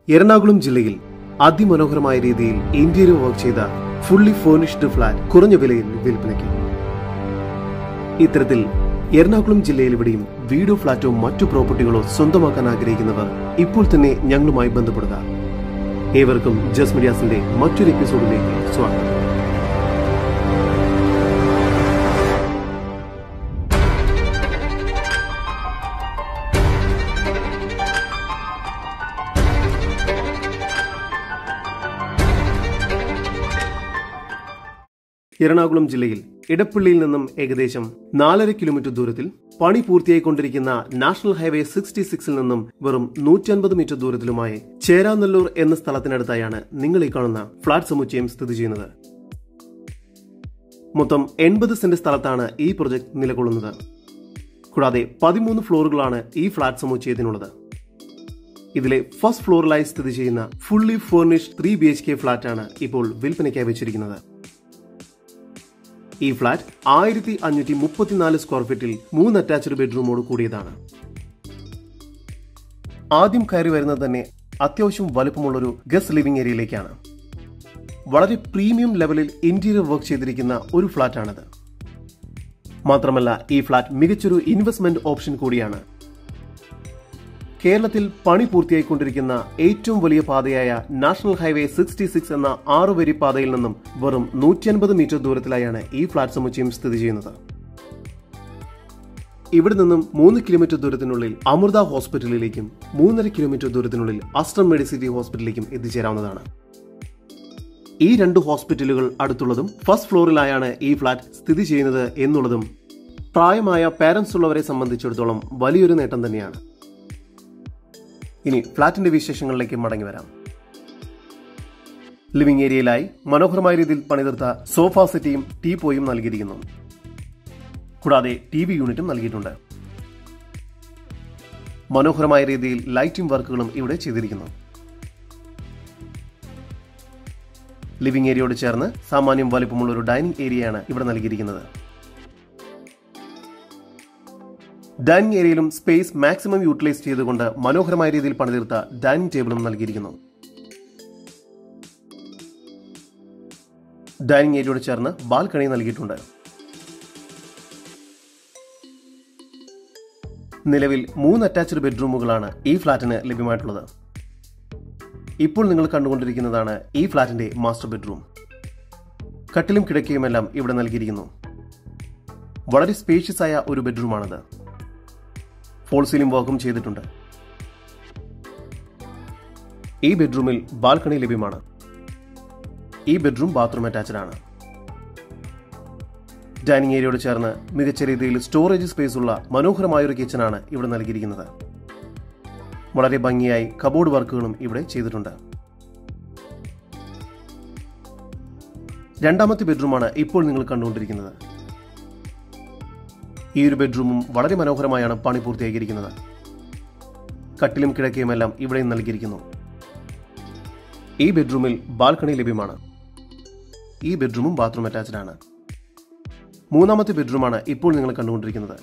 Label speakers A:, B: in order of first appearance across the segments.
A: എറണാകുളം ജില്ലയിൽ അതിമനോഹരമായ രീതിയിൽ ഇന്റീരിയർ വർക്ക് ചെയ്ത ഫുള്ളി ഫേർണിഷ്ഡ് ഫ്ലാറ്റ് കുറഞ്ഞ വിലയിൽ വിൽപ്പനയ്ക്ക് ഇത്തരത്തിൽ എറണാകുളം ജില്ലയിൽ ഇവിടെയും വീടോ ഫ്ളാറ്റോ മറ്റു പ്രോപ്പർട്ടികളോ സ്വന്തമാക്കാൻ ആഗ്രഹിക്കുന്നവർ ഇപ്പോൾ തന്നെ ഞങ്ങളുമായി ബന്ധപ്പെടുക ഏവർക്കും ജസ് മീഡിയാസിന്റെ മറ്റൊരു എപ്പിസോഡിലേക്ക് സ്വാഗതം എറണാകുളം ജില്ലയിൽ ഇടപ്പള്ളിയിൽ നിന്നും ഏകദേശം നാലര കിലോമീറ്റർ ദൂരത്തിൽ പണി പൂർത്തിയായിക്കൊണ്ടിരിക്കുന്ന നാഷണൽ ഹൈവേ സിക്സ്റ്റി സിക്സിൽ നിന്നും വെറും നൂറ്റൻപത് മീറ്റർ ദൂരത്തിലുമായി ചേരാനല്ലൂർ എന്ന സ്ഥലത്തിനടുത്തായാണ് നിങ്ങൾ ഈ കാണുന്ന ഫ്ളാറ്റ് സമുച്ചയം സ്ഥിതി ചെയ്യുന്നത് മൊത്തം എൺപത് സെന്റ് സ്ഥലത്താണ് ഈ പ്രൊജക്ട് നിലകൊള്ളുന്നത് കൂടാതെ പതിമൂന്ന് ഫ്ലോറുകളാണ് ഈ ഫ്ളാറ്റ് സമുച്ചയത്തിനുള്ളത് ഇതിലെ ഫസ്റ്റ് ഫ്ലോറിലായി സ്ഥിതി ചെയ്യുന്ന fully furnished three B H K ഫ്ളാറ്റാണ് ഇപ്പോൾ വിൽപ്പനയ്ക്കായി വെച്ചിരിക്കുന്നത് ഈ ഫ്ളാറ്റ് ആയിരത്തി അഞ്ഞൂറ്റി മുപ്പത്തിനാല് സ്ക്വയർ ഫീറ്റിൽ മൂന്ന് അറ്റാച്ച്ഡ് ബെഡ്റൂമോട് കൂടിയതാണ് ആദ്യം കയറി വരുന്നത് തന്നെ അത്യാവശ്യം വലുപ്പമുള്ളൊരു ഗസ്റ്റ് ലിവിംഗ് ഏരിയയിലേക്കാണ് വളരെ പ്രീമിയം ലെവലിൽ ഇന്റീരിയർ വർക്ക് ചെയ്തിരിക്കുന്ന ഒരു ഫ്ളാറ്റാണിത് മാത്രമല്ല ഈ ഫ്ളാറ്റ് മികച്ചൊരു ഇൻവെസ്റ്റ്മെന്റ് ഓപ്ഷൻ കൂടിയാണ് കേരളത്തിൽ പണി പൂർത്തിയായിക്കൊണ്ടിരിക്കുന്ന ഏറ്റവും വലിയ പാതയായ നാഷണൽ ഹൈവേ സിക്സ്റ്റി സിക്സ് എന്ന ആറുവരി പാതയിൽ നിന്നും വെറും നൂറ്റി അൻപത് മീറ്റർ ദൂരത്തിലായാണ് ഈ ഫ്ളാറ്റ് സമുച്ചയം സ്ഥിതി ചെയ്യുന്നത് ഇവിടെ നിന്നും മൂന്ന് കിലോമീറ്റർ ദൂരത്തിനുള്ളിൽ അമൃത ഹോസ്പിറ്റലിലേക്കും മൂന്നര കിലോമീറ്റർ ദൂരത്തിനുള്ളിൽ അസ്റ്റർ മെഡിസിറ്റി ഹോസ്പിറ്റലിലേക്കും എത്തിച്ചേരാവുന്നതാണ് ഈ രണ്ട് ഹോസ്പിറ്റലുകൾ അടുത്തുള്ളതും ഫസ്റ്റ് ഫ്ലോറിലായാണ് ഈ ഫ്ളാറ്റ് സ്ഥിതി ചെയ്യുന്നത് എന്നുള്ളതും പ്രായമായ പാരന്റ്സ് ഉള്ളവരെ സംബന്ധിച്ചിടത്തോളം വലിയൊരു നേട്ടം തന്നെയാണ് ഇനി ഫ്ളാറ്റിന്റെ വിശേഷങ്ങളിലേക്ക് മടങ്ങി വരാം ലിവിംഗ് ഏരിയയിലായി മനോഹരമായ രീതിയിൽ പണിതീർത്ത സോഫ സെറ്റിയും ടീപ്പോയും നൽകിയിരിക്കുന്നു കൂടാതെ ടി വി യൂണിറ്റും നൽകിയിട്ടുണ്ട് മനോഹരമായ രീതിയിൽ ലൈറ്റിംഗ് വർക്കുകളും ഇവിടെ ചെയ്തിരിക്കുന്നു ലിവിംഗ് ഏരിയയോട് ചേർന്ന് സാമാന്യം വലിപ്പമുള്ള ഒരു ഡൈനിങ് ഏരിയയാണ് ഇവിടെ നൽകിയിരിക്കുന്നത് ഡൈനിങ് ഏരിയയിലും സ്പേസ് മാക്സിമം യൂട്ടിലൈസ് ചെയ്തുകൊണ്ട് മനോഹരമായ രീതിയിൽ പണിതീർത്ത ഡൈനിങ് ടേബിളും നൽകിയിരിക്കുന്നു ഡൈനിങ് ഏരിയയോട് ചേർന്ന് ബാൽക്കണി നൽകിയിട്ടുണ്ട് നിലവിൽ മൂന്ന് അറ്റാച്ച്ഡ് ബെഡ്റൂമുകളാണ് ഈ ഫ്ളാറ്റിന് ലഭ്യമായിട്ടുള്ളത് ഇപ്പോൾ നിങ്ങൾ കണ്ടുകൊണ്ടിരിക്കുന്നതാണ് ഈ ഫ്ളാറ്റിന്റെ മാസ്റ്റർ ബെഡ്റൂം കട്ടിലും കിടക്കയുമെല്ലാം ഇവിടെ നൽകിയിരിക്കുന്നു വളരെ സ്പേഷ്യസ് ആയ ഒരു ബെഡ്റൂമാണിത് ഫോൾ സീലിംഗ് വർക്കും ചെയ്തിട്ടുണ്ട് ഈ ബെഡ്റൂമിൽ ബാൽക്കണി ലഭ്യമാണ് ഈ ബെഡ്റൂം ബാത്റൂം അറ്റാച്ച്ഡ് ആണ് ഡൈനിങ് ഏരിയയോട് ചേർന്ന് മികച്ച രീതിയിൽ സ്റ്റോറേജ് സ്പേസ് ഉള്ള മനോഹരമായ ഒരു കിച്ചണാണ് ഇവിടെ നൽകിയിരിക്കുന്നത് വളരെ ഭംഗിയായി കബോർഡ് വർക്കുകളും ഇവിടെ ചെയ്തിട്ടുണ്ട് രണ്ടാമത്തെ ബെഡ്റൂമാണ് ഇപ്പോൾ നിങ്ങൾ കണ്ടുകൊണ്ടിരിക്കുന്നത് ഈ ഒരു ബെഡ്റൂമും വളരെ മനോഹരമായാണ് പണി പൂർത്തിയാക്കിയിരിക്കുന്നത് കട്ടിലും കിടക്കയുമെല്ലാം ഇവിടെയും നൽകിയിരിക്കുന്നു ഈ ബെഡ്റൂമിൽ ബാൽക്കണി ലഭ്യമാണ് ഈ ബെഡ്റൂമും ബാത്റൂം അറ്റാച്ച്ഡ് ആണ് മൂന്നാമത്തെ ബെഡ്റൂമാണ് ഇപ്പോൾ നിങ്ങൾ കണ്ടുകൊണ്ടിരിക്കുന്നത്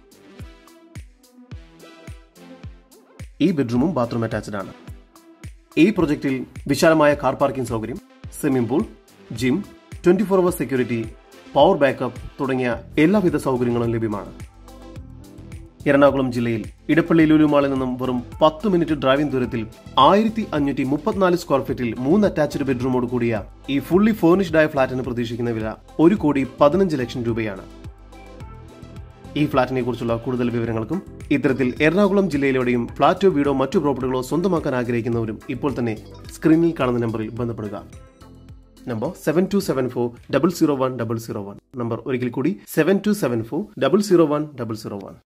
A: ഈ ബെഡ്റൂമും ബാത്റൂം അറ്റാച്ച്ഡ് ആണ് ഈ പ്രൊജക്റ്റിൽ വിശാലമായ കാർ പാർക്കിംഗ് സൗകര്യം swimming pool gym twenty four hour security power backup തുടങ്ങിയ എല്ലാവിധ സൗകര്യങ്ങളും ലഭ്യമാണ് എറണാകുളം ജില്ലയിൽ ഇടപ്പള്ളി ലുലുമാളിൽ നിന്നും വെറും പത്ത് മിനിറ്റ് ഡ്രൈവിംഗ് ദൂരത്തിൽ ആയിരത്തി അഞ്ഞൂറ്റി മുപ്പത്തിനാല് സ്ക്വയർ ഫീറ്റിൽ മൂന്ന് അറ്റാച്ച്ഡ് ബെഡ്റൂമോട് കൂടിയ ഈ ഫുള്ളി ഫേർണിഷ്ഡ് ആയ ഫ്ളാറ്റിന് പ്രതീക്ഷിക്കുന്ന വില ഒരു കോടി പതിനഞ്ച് ലക്ഷം രൂപയാണ് ഈ ഫ്ളാറ്റിനെ കുറിച്ചുള്ള കൂടുതൽ വിവരങ്ങൾക്കും ഇത്തരത്തിൽ എറണാകുളം ജില്ലയിലെവിടെയും ഫ്ളാറ്റോ വീടോ മറ്റു പ്രോപ്പർട്ടികളോ സ്വന്തമാക്കാൻ ആഗ്രഹിക്കുന്നവരും ഇപ്പോൾ തന്നെ സ്ക്രീനിൽ കാണുന്ന നമ്പറിൽ ബന്ധപ്പെടുക number seven two seven four double zero one double zero one number ഒരിക്കൽ കൂടി seven two seven four double zero one double zero one